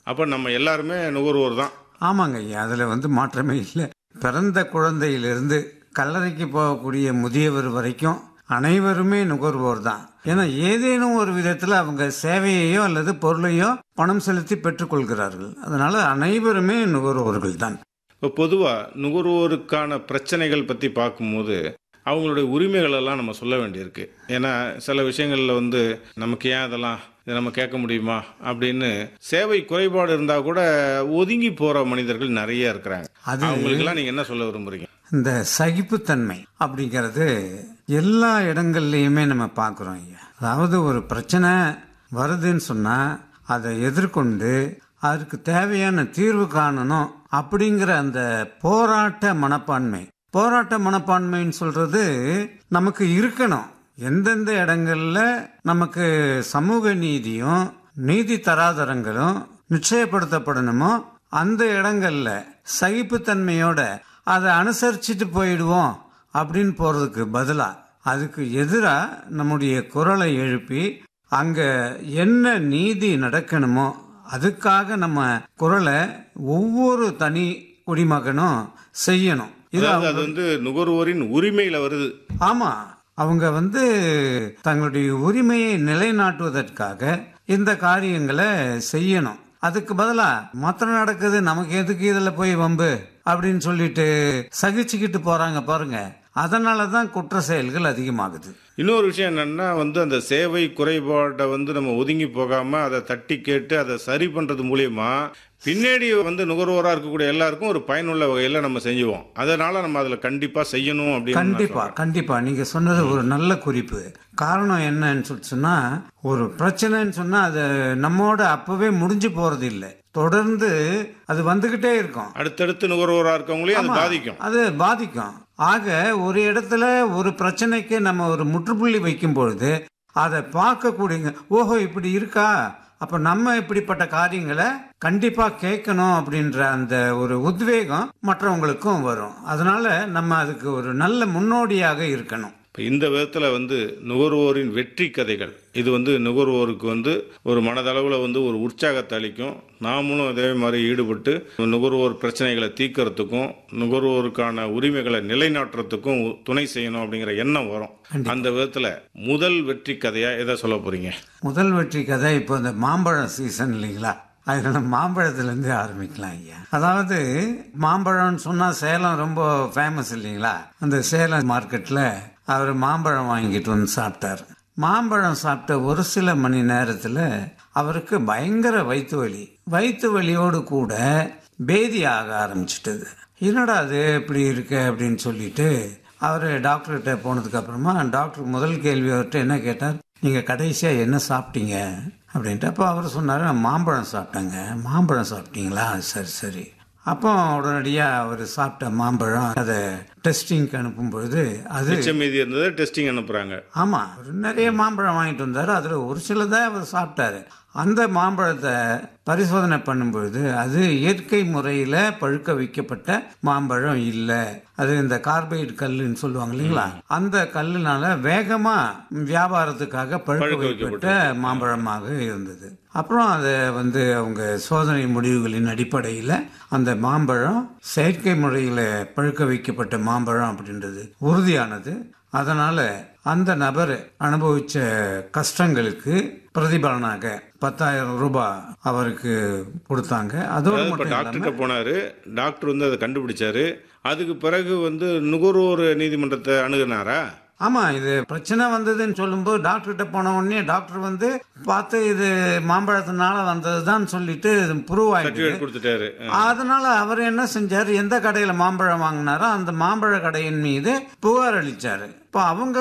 அப்போ நம்ம எல்லாருமே நுகர்வோர் தான் ஆமாங்க ஐயா அதில் வந்து மாற்றமே இல்லை பிறந்த குழந்தையிலிருந்து கல்லறைக்கு போகக்கூடிய முதியவர் வரைக்கும் அனைவருமே நுகர்வோர் தான் ஏன்னா ஏதேனும் ஒரு விதத்தில் அவங்க சேவையையோ அல்லது பொருளையோ பணம் செலுத்தி பெற்றுக்கொள்கிறார்கள் அதனால அனைவருமே நுகர்வோர்கள் தான் இப்போ பொதுவாக நுகர்வோருக்கான பிரச்சனைகள் பற்றி பார்க்கும்போது அவங்களுடைய உரிமைகள் எல்லாம் நம்ம சொல்ல வேண்டியிருக்கு ஏன்னா சில விஷயங்களில் வந்து நமக்கு ஏன் அதெல்லாம் இதை நம்ம கேட்க முடியுமா அப்படின்னு சேவை குறைபாடு இருந்தால் கூட ஒதுங்கி போகிற மனிதர்கள் நிறைய இருக்கிறாங்க அது அவங்களுக்கெல்லாம் நீங்கள் என்ன சொல்ல விரும்புறீங்க இந்த சகிப்புத்தன்மை அப்படிங்கிறது எல்லா இடங்கள்லையுமே நம்ம பார்க்குறோம் ஐயா அதாவது ஒரு பிரச்சனை வருதுன்னு சொன்னால் அதை எதிர்கொண்டு அதுக்கு தேவையான தீர்வு காணணும் அப்படிங்கிற அந்த போராட்ட மனப்பான்மை போராட்ட மனப்பான்மைன்னு சொல்றது நமக்கு இருக்கணும் எந்தெந்த இடங்கள்ல நமக்கு சமூக நீதியும் நீதி தராதரங்களும் நிச்சயப்படுத்தப்படணுமோ அந்த இடங்கள்ல சகிப்புத்தன்மையோட அதை அனுசரிச்சுட்டு போயிடுவோம் அப்படின்னு போறதுக்கு பதிலா அதுக்கு எதிரா நம்முடைய குரலை எழுப்பி அங்க என்ன நீதி நடக்கணுமோ அதுக்காக நம்ம குரலை ஒவ்வொரு தனி குடிமகனும் செய்யணும் இது அதாவது அது வந்து நுகர்வோரின் உரிமையில் வருது ஆமா அவங்க வந்து தங்களுடைய உரிமையை நிலைநாட்டுவதற்காக இந்த காரியங்களை செய்யணும் அதுக்கு பதிலா மொத்தம் நடக்குது நமக்கு எதுக்கு இதுல போய் வம்பு அப்படின்னு சொல்லிட்டு சகிச்சுக்கிட்டு போறாங்க பாருங்க அதனால தான் குற்ற செயல்கள் அதிகமாகுது இன்னொரு விஷயம் என்னன்னா வந்து அந்த சேவை குறைபாட்டை வந்து நம்ம ஒதுங்கி போகாம அதை தட்டி கேட்டு அதை சரி பண்றது மூலியமா பின்னாடி வந்து நுகர்வோரா இருக்கக்கூடிய எல்லாருக்கும் ஒரு பயனுள்ள வகையில நம்ம செஞ்சுவோம் அதனால நம்ம அதுல கண்டிப்பா செய்யணும் அப்படின்னு நான் கண்டிப்பா கண்டிப்பா நீங்க சொன்னது ஒரு நல்ல குறிப்பு காரணம் என்னன்னு சொல்லி சொன்னா ஒரு பிரச்சனைன்னு சொன்னா அது நம்மோட அப்பவே முடிஞ்சு போறது இல்லை தொடர்ந்து அது வந்துகிட்டே இருக்கும் அடுத்தடுத்து நுகர்வோரா இருக்கவங்களையும் அது பாதிக்கும் அது பாதிக்கும் ஆக ஒரு இடத்துல ஒரு பிரச்சனைக்கு நம்ம ஒரு முற்றுப்புள்ளி வைக்கும் பொழுது அதை பார்க்கக்கூடிய ஓஹோ இப்படி இருக்கா அப்ப நம்ம இப்படிப்பட்ட காரியங்களை கண்டிப்பா கேட்கணும் அப்படின்ற அந்த ஒரு உத்வேகம் மற்றவங்களுக்கும் வரும் அதனால நம்ம அதுக்கு ஒரு நல்ல முன்னோடியாக இருக்கணும் இப்ப இந்த விதத்துல வந்து நுகர்வோரின் வெற்றி கதைகள் இது வந்து நுகர்வோருக்கு வந்து ஒரு மனதளவில் வந்து ஒரு உற்சாகத்தை அளிக்கும் நாமளும் அதே மாதிரி ஈடுபட்டு நுகர்வோர் பிரச்சனைகளை தீர்க்கறதுக்கும் நுகர்வோருக்கான உரிமைகளை நிலைநாட்டுறதுக்கும் துணை செய்யணும் அப்படிங்கிற எண்ணம் வரும் அந்த விதத்துல முதல் வெற்றி கதையா எதை சொல்ல போறீங்க முதல் வெற்றி கதை இப்போ இந்த மாம்பழம் சீசன் இல்லைங்களா அதனால மாம்பழத்துலேருந்து ஆரம்பிக்கலாம் ஐயா அதாவது மாம்பழம்னு சொன்னால் சேலம் ரொம்ப ஃபேமஸ் இல்லைங்களா அந்த சேலம் மார்க்கெட்டில் அவர் மாம்பழம் வாங்கிட்டு வந்து சாப்பிட்டார் மாம்பழம் சாப்பிட்ட ஒரு சில மணி நேரத்தில் அவருக்கு பயங்கர வயிற்று வலி வயிற்று வலியோடு கூட பேதி ஆக ஆரம்பிச்சிட்டது என்னடா அது இப்படி இருக்கு அப்படின்னு சொல்லிட்டு அவர் டாக்டர்கிட்ட போனதுக்கு அப்புறமா டாக்டர் முதல் கேள்வி அவர்கிட்ட என்ன கேட்டார் நீங்க கடைசியா என்ன சாப்பிட்டீங்க அப்படின்ட்டு அப்போ அவர் சொன்னார் நான் மாம்பழம் சாப்பிட்டேங்க மாம்பழம் சாப்பிட்டீங்களா சரி சரி அப்போ உடனடியாக அவர் சாப்பிட்ட மாம்பழம் அதை டெஸ்டிங்க்கு அனுப்பும் பொழுது அது மிச்சம் மீதி இருந்ததை டெஸ்டிங் அனுப்புறாங்க ஆமா அவர் நிறைய மாம்பழம் வாங்கிட்டு வந்தாரு அதுல ஒரு சிலதை அவர் சாப்பிட்டாரு அந்த மாம்பழத்தை பரிசோதனை பண்ணும்பொழுது அது இயற்கை முறையில பழுக்க வைக்கப்பட்ட மாம்பழம் இல்லை அது இந்த கார்பைடு கல்லுன்னு சொல்லுவாங்க இல்லைங்களா அந்த கல்லுனால வேகமா வியாபாரத்துக்காக பழுக்க வைக்கப்பட்ட மாம்பழமாக இருந்தது அப்புறம் அதை வந்து அவங்க சோதனை முடிவுகளின் அடிப்படையில் அந்த மாம்பழம் செயற்கை முறையில் பழுக்க வைக்கப்பட்ட மாம்பழம் அப்படின்றது உறுதியானது அதனால அந்த நபர் அனுபவிச்ச கஷ்டங்களுக்கு பிரதிபலனாக பத்தாயிரம் ரூபாய் அவருக்கு கொடுத்தாங்க அதோடு இப்ப மட்டும் டாக்டர்கிட்ட போனாரு டாக்டர் வந்து அதை கண்டுபிடிச்சாரு அதுக்கு பிறகு வந்து நுகர்வோர் நீதிமன்றத்தை அணுகுனாரா ஆமா இது பிரச்சனை வந்ததுன்னு சொல்லும்போது டாக்டர்கிட்ட போன உடனே டாக்டர் வந்து பார்த்து இது மாம்பழத்தினால வந்ததுதான் சொல்லிட்டு ப்ரூவ் ஆயிடுது சர்டிஃபிகேட் கொடுத்துட்டாரு அதனால அவர் என்ன செஞ்சார் எந்த கடையில மாம்பழம் வாங்கினாரோ அந்த மாம்பழ கடையின் மீது புகார் அளிச்சாரு இப்போ அவங்க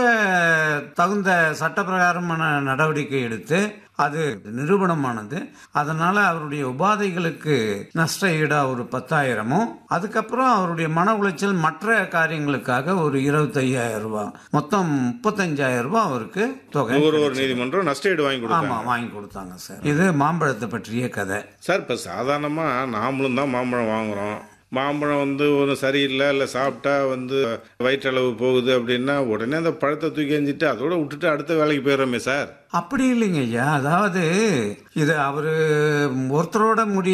தகுந்த சட்டப்பிரகாரமான நடவடிக்கை எடுத்து அது நிரூபணமானது அதனால அவருடைய உபாதைகளுக்கு நஷ்ட ஈடா ஒரு பத்தாயிரமும் அதுக்கப்புறம் அவருடைய மன உளைச்சல் மற்ற காரியங்களுக்காக ஒரு இருபத்தையாயிரம் ரூபாய் மொத்தம் முப்பத்தஞ்சாயிரம் ரூபாய் அவருக்கு தொகை நுகர்வோர் நீதிமன்றம் நஷ்டஈடு வாங்கி கொடுத்தாங்க ஆமா வாங்கி கொடுத்தாங்க சார் இது மாம்பழத்தை பற்றிய கதை சார் இப்போ சாதாரணமாக நாமளும் தான் மாம்பழம் வாங்குறோம் மாம்பழம் வந்து ஒன்றும் சரியில்லை இல்லை சாப்பிட்டா வந்து வயிற்றளவு போகுது அப்படின்னா உடனே அந்த பழத்தை தூக்கி எறிஞ்சிட்டு அதோட விட்டுட்டு அடுத்த வேலைக்கு போயிடுறோமே சார் அப்படி இல்லைங்க ஐயா அதாவது இது அவரு ஒருத்தரோட முடி